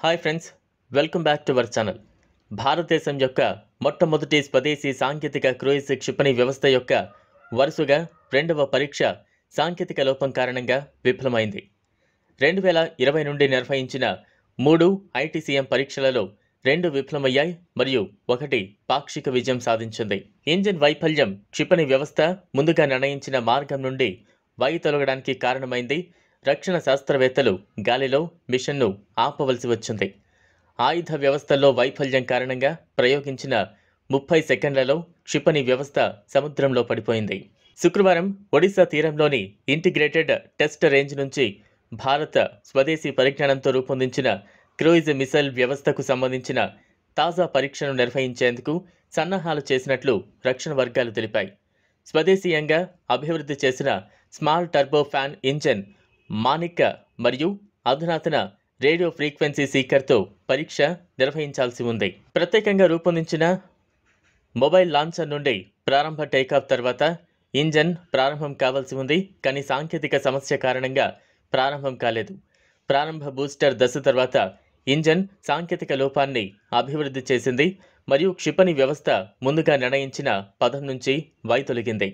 hi friends welcome back to our channel భారతదేశం యొక్క మొట్టమొదటి స్వదేశీ సాంకేతిక క్రూయిజ్ క్షిపణి వ్యవస్థ యొక్క వరుసగా రెండవ పరీక్ష సాంకేతిక లోపం కారణంగా విఫలమైంది రెండు వేల ఇరవై నుండి నిర్వహించిన మూడు ఐటీసీఎం పరీక్షలలో రెండు విఫలమయ్యాయి మరియు ఒకటి పాక్షిక విజయం సాధించింది ఇంజిన్ వైఫల్యం క్షిపణి వ్యవస్థ ముందుగా నిర్ణయించిన మార్గం నుండి వైతొలగడానికి కారణమైంది రక్షణ శాస్త్రవేత్తలు గాలిలో మిషన్ను ఆపవలసి వచ్చింది ఆయుధ వ్యవస్థల్లో వైఫల్యం కారణంగా ప్రయోగించిన ముప్పై సెకండ్లలో క్షిపణి వ్యవస్థ సముద్రంలో పడిపోయింది శుక్రవారం ఒడిశా తీరంలోని ఇంటిగ్రేటెడ్ టెస్ట్ రేంజ్ నుంచి భారత స్వదేశీ పరిజ్ఞానంతో రూపొందించిన క్రూయిజ్ మిసైల్ వ్యవస్థకు సంబంధించిన తాజా పరీక్షను నిర్వహించేందుకు సన్నాహాలు చేసినట్లు రక్షణ వర్గాలు తెలిపాయి స్వదేశీయంగా అభివృద్ధి చేసిన small turbo fan engine Manik మరియు అధునాతన రేడియో ఫ్రీక్వెన్సీ సీకర్తో పరీక్ష నిర్వహించాల్సి ఉంది ప్రత్యేకంగా రూపొందించిన మొబైల్ లాంచర్ నుండి ప్రారంభ టేకాఫ్ తర్వాత ఇంజన్ ప్రారంభం కావాల్సి ఉంది కానీ సాంకేతిక సమస్య కారణంగా ప్రారంభం కాలేదు ప్రారంభ బూస్టర్ దశ తర్వాత ఇంజన్ సాంకేతిక లోపాన్ని అభివృద్ధి చేసింది మరియు క్షిపణి వ్యవస్థ ముందుగా నిర్ణయించిన పదం నుంచి వైతొలగింది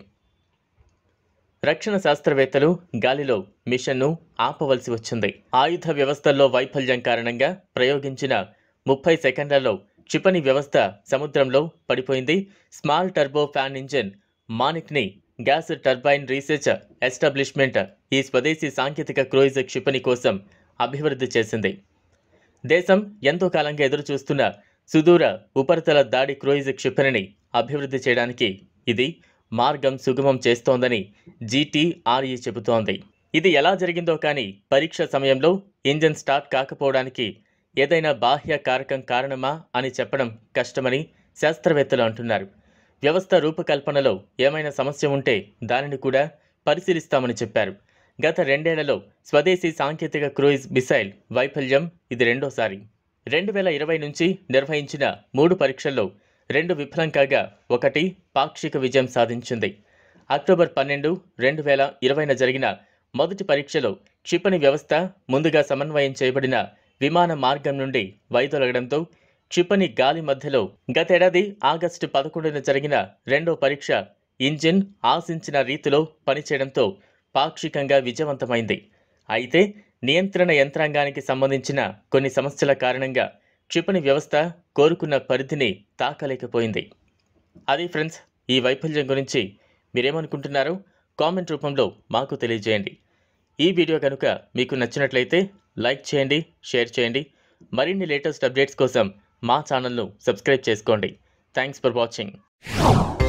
రక్షణ శాస్త్రవేత్తలు గాలిలో మిషన్ను ఆపవలసి వచ్చింది ఆయుధ వ్యవస్థల్లో వైఫల్యం కారణంగా ప్రయోగించిన ముప్పై సెకండ్లలో క్షిపణి వ్యవస్థ సముద్రంలో పడిపోయింది స్మాల్ టర్బో ఫ్యాన్ ఇంజిన్ మానిక్ని గ్యాస్ టర్బైన్ రీసెర్చ్ ఎస్టాబ్లిష్మెంట్ ఈ స్వదేశీ సాంకేతిక క్రూయిజ్ క్షిపణి కోసం అభివృద్ధి చేసింది దేశం ఎంతో కాలంగా ఎదురుచూస్తున్న సుదూర ఉపరితల దాడి క్రూయిజ్ క్షిపణిని అభివృద్ధి చేయడానికి ఇది మార్గం సుగమం చేస్తోందని జీటీఆర్ఈ చెబుతోంది ఇది ఎలా జరిగిందో కానీ పరీక్ష సమయంలో ఇంజిన్ స్టార్ట్ కాకపోవడానికి ఏదైనా బాహ్య కారకం కారణమా అని చెప్పడం కష్టమని శాస్త్రవేత్తలు అంటున్నారు వ్యవస్థ రూపకల్పనలో ఏమైనా సమస్య ఉంటే దానిని కూడా పరిశీలిస్తామని చెప్పారు గత రెండేళ్లలో స్వదేశీ సాంకేతిక క్రూయిజ్ మిసైల్ వైఫల్యం ఇది రెండోసారి రెండు వేల ఇరవై నుంచి నిర్వహించిన మూడు పరీక్షల్లో రెండు విఫలం కాగా ఒకటి పాక్షిక విజయం సాధించింది అక్టోబర్ పన్నెండు రెండు వేల ఇరవైన జరిగిన మొదటి పరీక్షలో క్షిపణి వ్యవస్థ ముందుగా సమన్వయం చేయబడిన విమాన మార్గం నుండి వైదొలగడంతో క్షిపణి గాలి మధ్యలో గతేడాది ఆగస్టు పదకొండున జరిగిన రెండో పరీక్ష ఇంజిన్ ఆశించిన రీతిలో పనిచేయడంతో పాక్షికంగా విజయవంతమైంది అయితే నియంత్రణ యంత్రాంగానికి సంబంధించిన కొన్ని సమస్యల కారణంగా క్షిపణి వ్యవస్థ కోరుకున్న పరిధిని తాకలేకపోయింది అది ఫ్రెండ్స్ ఈ వైఫల్యం గురించి మీరేమనుకుంటున్నారో కామెంట్ రూపంలో మాకు తెలియజేయండి ఈ వీడియో కనుక మీకు నచ్చినట్లయితే లైక్ చేయండి షేర్ చేయండి మరిన్ని లేటెస్ట్ అప్డేట్స్ కోసం మా ఛానల్ను సబ్స్క్రైబ్ చేసుకోండి థ్యాంక్స్ ఫర్ వాచింగ్